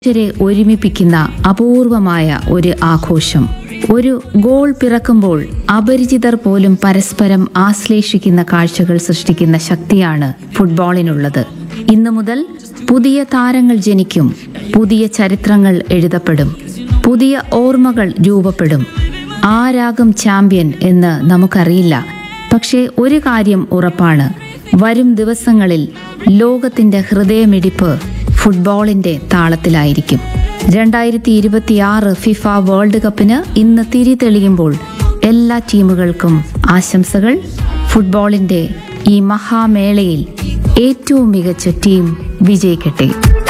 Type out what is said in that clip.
മനുഷ്യരെ ഒരുമിപ്പിക്കുന്ന അപൂർവമായ ഒരു ആഘോഷം ഒരു ഗോൾ പിറക്കുമ്പോൾ അപരിചിതർ പോലും പരസ്പരം ആശ്ലേഷിക്കുന്ന കാഴ്ചകൾ സൃഷ്ടിക്കുന്ന ശക്തിയാണ് ഫുട്ബോളിനുള്ളത് ഇന്നു മുതൽ പുതിയ താരങ്ങൾ ജനിക്കും പുതിയ ചരിത്രങ്ങൾ എഴുതപ്പെടും പുതിയ ഓർമ്മകൾ രൂപപ്പെടും ആരാകും ചാമ്പ്യൻ എന്ന് നമുക്കറിയില്ല പക്ഷേ ഒരു കാര്യം ഉറപ്പാണ് വരും ദിവസങ്ങളിൽ ലോകത്തിന്റെ ഹൃദയമിടിപ്പ് ഫുട്ബോളിന്റെ താളത്തിലായിരിക്കും രണ്ടായിരത്തി ഇരുപത്തിയാറ് ഫിഫ വേൾഡ് കപ്പിന് ഇന്ന് തിരി തെളിയുമ്പോൾ എല്ലാ ടീമുകൾക്കും ആശംസകൾ ഫുട്ബോളിന്റെ ഈ മഹാമേളയിൽ ഏറ്റവും മികച്ച ടീം വിജയിക്കട്ടെ